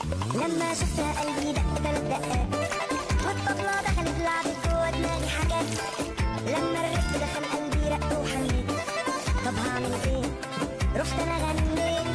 لما شفتها قلبي دق ثلاث دقات والطبلة دخلت لعبت جوا دماغي حاجات لما الرق دخل قلبي رق وحنيت طب هعمل ايه رحت انا غنيت